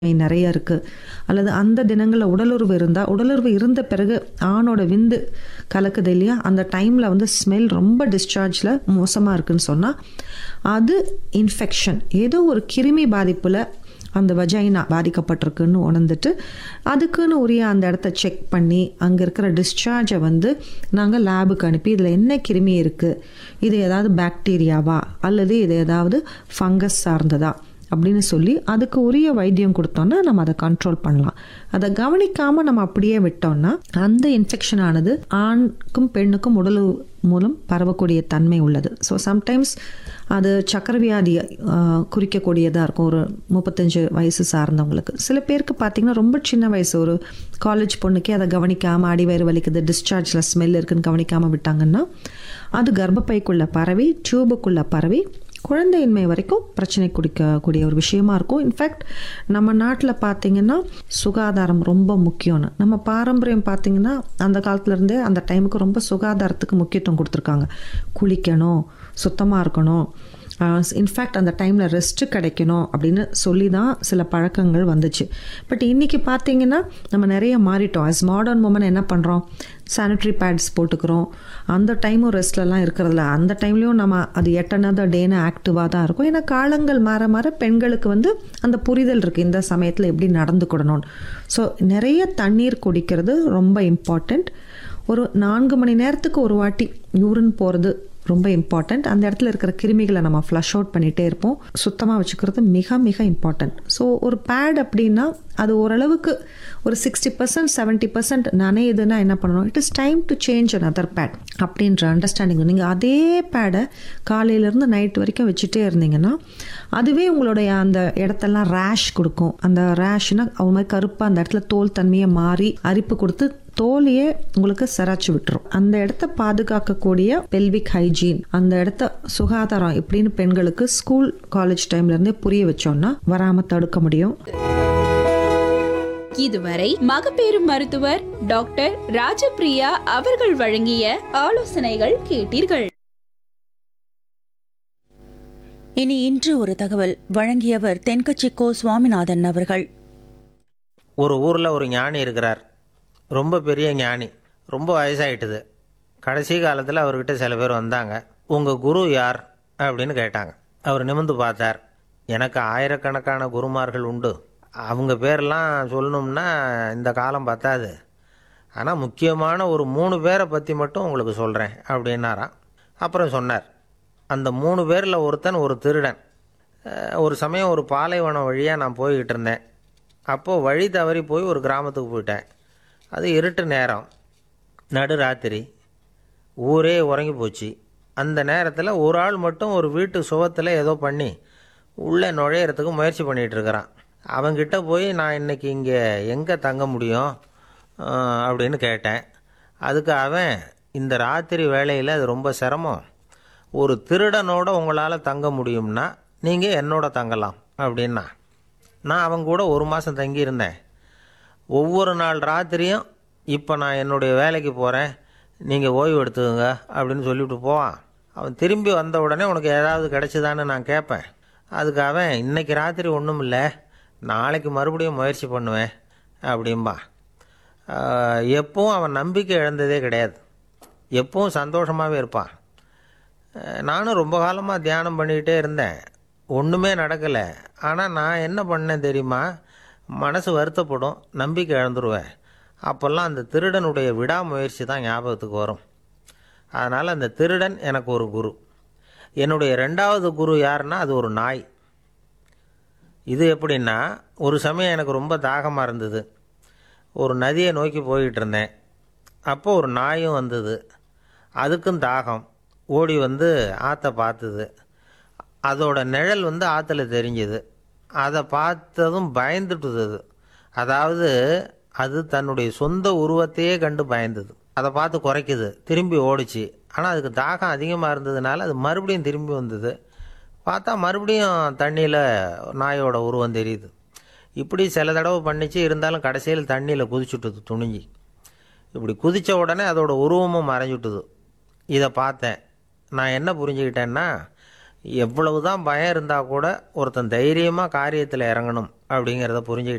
நிறைய இருக்கு அல்லது அந்த தினங்களில் உடலுறவு இருந்தால் உடலுறவு இருந்த பிறகு ஆணோட விந்து கலக்குது இல்லையா அந்த டைமில் வந்து ஸ்மெல் ரொம்ப டிஸ்சார்ஜில் மோசமாக இருக்குன்னு சொன்னால் அது இன்ஃபெக்ஷன் ஏதோ ஒரு கிருமி பாதிப்பில் அந்த வஜைனா பாதிக்கப்பட்டிருக்குன்னு உணர்ந்துட்டு அதுக்குன்னு உரிய அந்த இடத்த செக் பண்ணி அங்கே இருக்கிற டிஸ்சார்ஜை வந்து நாங்கள் லேபுக்கு அனுப்பி இதில் என்ன கிருமி இருக்குது இது ஏதாவது பாக்டீரியாவா அல்லது இது ஏதாவது ஃபங்கஸ் சார்ந்ததா அப்படின்னு சொல்லி அதுக்கு உரிய வைத்தியம் கொடுத்தோன்னா நம்ம அதை கண்ட்ரோல் பண்ணலாம் அதை கவனிக்காமல் நம்ம அப்படியே விட்டோம்னா அந்த இன்ஃபெக்ஷன் ஆனது ஆணுக்கும் பெண்ணுக்கும் உடல் மூலம் பரவக்கூடிய தன்மை உள்ளது ஸோ சம்டைம்ஸ் அது சக்கரவியாதியை குறிக்கக்கூடியதாக இருக்கும் ஒரு முப்பத்தஞ்சு வயசு சார்ந்தவங்களுக்கு சில பேருக்கு பார்த்திங்கன்னா ரொம்ப சின்ன வயசு ஒரு காலேஜ் பொண்ணுக்கே அதை கவனிக்காமல் அடி வயிறு வலிக்குது டிஸ்சார்ஜில் ஸ்மெல் இருக்குன்னு கவனிக்காமல் விட்டாங்கன்னா அது கர்ப்பப்பைக்குள்ளே பரவி டியூபுக்குள்ளே பரவி குழந்தையின்மை வரைக்கும் பிரச்சனை குடிக்கக்கூடிய ஒரு விஷயமா இருக்கும் இன்ஃபேக்ட் நம்ம நாட்டில் பார்த்தீங்கன்னா சுகாதாரம் ரொம்ப முக்கியம்னு நம்ம பாரம்பரியம் பார்த்தீங்கன்னா அந்த காலத்துலேருந்தே அந்த டைமுக்கு ரொம்ப சுகாதாரத்துக்கு முக்கியத்துவம் கொடுத்துருக்காங்க குளிக்கணும் சுத்தமாக இருக்கணும் இன்ஃபேக்ட் அந்த டைமில் ரெஸ்ட்டு கிடைக்கணும் அப்படின்னு சொல்லி தான் சில பழக்கங்கள் வந்துச்சு பட் இன்றைக்கி பார்த்தீங்கன்னா நம்ம நிறைய மாறிட்டோம் அஸ் மாடர்ன் உமன் என்ன பண்ணுறோம் சானிட்ரி பேட்ஸ் போட்டுக்கிறோம் அந்த டைமும் ரெஸ்ட்லலாம் இருக்கிறதில்ல அந்த டைம்லேயும் நம்ம அது எட் அனதர் டேன்னு ஆக்டிவாக தான் இருக்கும் ஏன்னா காலங்கள் மாற மாற பெண்களுக்கு வந்து அந்த புரிதல் இருக்குது இந்த சமயத்தில் எப்படி நடந்துக்கிடணும் ஸோ நிறைய தண்ணீர் குடிக்கிறது ரொம்ப இம்பார்ட்டண்ட் ஒரு நான்கு மணி நேரத்துக்கு ஒரு வாட்டி யூரின் போகிறது ரொம்ப இம்பார்ட்டண்ட் அந்த இடத்துல இருக்கிற கிருமிகளை நம்ம ஃப்ளஷ் அவுட் பண்ணிகிட்டே இருப்போம் சுத்தமாக வச்சுக்கிறது மிக மிக இம்பார்ட்டண்ட் ஸோ ஒரு பேட் அப்படின்னா அது ஓரளவுக்கு ஒரு சிக்ஸ்டி பர்சன்ட் செவன்ட்டி பர்சன்ட் நனையுதுன்னா என்ன பண்ணணும் it is time to change another pad அப்படின்ற அண்டர்ஸ்டாண்டிங் நீங்கள் அதே பேடை காலையிலேருந்து நைட் வரைக்கும் வச்சுட்டே இருந்தீங்கன்னா அதுவே உங்களுடைய அந்த இடத்தெல்லாம் ரேஷ் கொடுக்கும் அந்த ரேஷ்னா அவங்க மாதிரி கருப்பாக அந்த இடத்துல தோல் தன்மையை மாறி அரிப்பு கொடுத்து தோலையே உங்களுக்கு சராச்சு விட்டுரும் அந்த இடத்த பாதுகாக்கக்கூடிய பெல்விக் ஹைஜீன் அந்த இடத்த சுகாதாரம் எப்படின்னு பெண்களுக்கு ஸ்கூல் காலேஜ் டைம்ல இருந்தே புரிய வச்சோம்னா வராம தடுக்க முடியும் இதுவரை மகப்பேறு மருத்துவர் டாக்டர் ராஜபிரியா அவர்கள் வழங்கிய ஆலோசனைகள் கேட்டீர்கள் இனி இன்று ஒரு தகவல் வழங்கியவர் தென்கட்சி கோ சுவாமிநாதன் அவர்கள் ஒரு ஊரில் ஒரு ஞானி இருக்கிறார் ரொம்ப பெரிய ஞானி ரொம்ப வயசாயிட்டுது கடைசி காலத்தில் அவர்கிட்ட சில பேர் வந்தாங்க உங்கள் குரு யார் அப்படின்னு கேட்டாங்க அவர் நிமிந்து பார்த்தார் எனக்கு ஆயிரக்கணக்கான குருமார்கள் உண்டு அவங்க பேரெல்லாம் சொல்லணும்னா இந்த காலம் பத்தாது ஆனால் முக்கியமான ஒரு மூணு பேரை பற்றி மட்டும் உங்களுக்கு சொல்கிறேன் அப்படின்னாராம் அப்புறம் சொன்னார் அந்த மூணு பேரில் ஒருத்தன் ஒரு திருடன் அஹ், ஒரு சமயம் ஒரு பாலைவனம் வழியாக நான் போய்கிட்டு இருந்தேன் அப்போது வழி தவறி போய் ஒரு கிராமத்துக்கு போயிட்டேன் அது இருட்டு நேரம் நடு ராத்திரி ஊரே உறங்கி போச்சு அந்த நேரத்தில் ஒரு ஆள் மட்டும் ஒரு வீட்டு சுவத்தில் ஏதோ பண்ணி உள்ளே நுழையிறதுக்கு முயற்சி பண்ணிகிட்டு இருக்கிறான் அவன்கிட்ட போய் நான் இன்னைக்கு இங்கே எங்கே தங்க முடியும் அஹ், அப்படின்னு கேட்டேன் அதுக்கு அவன் இந்த ராத்திரி வேளையில் அது ரொம்ப சிரமம் ஒரு திருடனோட உங்களால் தங்க முடியும்னா நீங்கள் என்னோட தங்கலாம் அப்படின்னா நான் அவன் கூட ஒரு மாதம் தங்கியிருந்தேன் ஒவ்வொரு நாள் ராத்திரியும் இப்போ நான் என்னுடைய வேலைக்கு போகிறேன் நீங்கள் ஓய்வு எடுத்துக்கோங்க அப்படின்னு சொல்லிவிட்டு போவான் அவன் திரும்பி வந்த உடனே உனக்கு ஏதாவது கிடைச்சிதான்னு நான் கேட்பேன் அதுக்கு அவன் இன்னைக்கு ராத்திரி ஒன்றும் இல்லை நாளைக்கு மறுபடியும் முயற்சி பண்ணுவேன் அப்படிம்பா ஆஹ், எப்பவும் அவன் நம்பிக்கை இழந்ததே கிடையாது எப்பவும் சந்தோஷமாகவே இருப்பான் அஹ் நானும் ரொம்ப காலமாக தியானம் பண்ணிக்கிட்டே இருந்தேன் ஒன்றுமே நடக்கலை ஆனால் நான் என்ன பண்ணேன் தெரியுமா மனசு வருத்தப்படும் நம்பிக்கை இழந்துருவேன் அப்போல்லாம் அந்த திருடனுடைய விடாமுயற்சி தான் ஞாபகத்துக்கு வரும் அதனால் அந்த திருடன் எனக்கு ஒரு குரு என்னுடைய ரெண்டாவது குரு யாருன்னா அது ஒரு நாய் இது எப்படின்னா ஒரு சமயம் எனக்கு ரொம்ப தாகமாக இருந்தது ஒரு நதியை நோக்கி போய்கிட்டு இருந்தேன் அப்போ ஒரு நாயும் வந்தது அதுக்கும் தாகம் ஓடி வந்து ஆற்றை பார்த்தது அதோட நிழல் வந்து ஆற்றுல தெரிஞ்சுது அதை பார்த்ததும் பயந்துட்டுது அது அதாவது அது தன்னுடைய சொந்த உருவத்தையே கண்டு பயந்தது அதை பார்த்து குறைக்குது திரும்பி ஓடிச்சு ஆனால் அதுக்கு தாகம் அதிகமாக இருந்ததுனால அது மறுபடியும் திரும்பி வந்தது பார்த்தா மறுபடியும் தண்ணியில் நாயோட உருவம் தெரியுது இப்படி சில தடவை பண்ணிச்சு இருந்தாலும் கடைசியில் தண்ணியில் குதிச்சுட்டுது துணிஞ்சி இப்படி குதித்த உடனே அதோட உருவமும் மறைஞ்சுட்டுது இதை பார்த்தேன் நான் என்ன புரிஞ்சுக்கிட்டேன்னா எவ்வளவு தான் பயம் இருந்தால் கூட ஒருத்தன் தைரியமாக காரியத்தில் இறங்கணும் அப்படிங்கிறத புரிஞ்சுக்கிட்டேன்